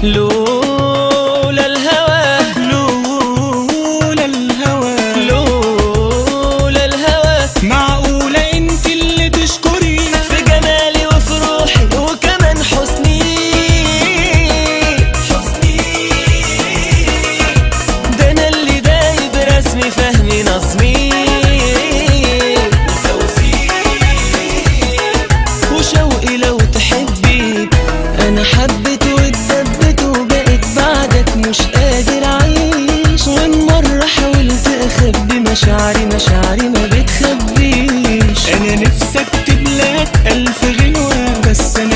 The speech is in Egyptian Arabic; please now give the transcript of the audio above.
لولا الهوى لولا الهوى لولا الهوى معقولة انت اللي تشكري في جمالي وفي روحي وكمان حسني حسني ده انا اللي دايب رسمي فهمي نظمي وشوقي لو تحبي انا حبيت واتثبت وبقيت بعدك مش قادر اعيش وان مره حاولت اخبي مشاعري مشاعري ما بتخبيش انا نفسي اكتب لك الف غنوة بس انا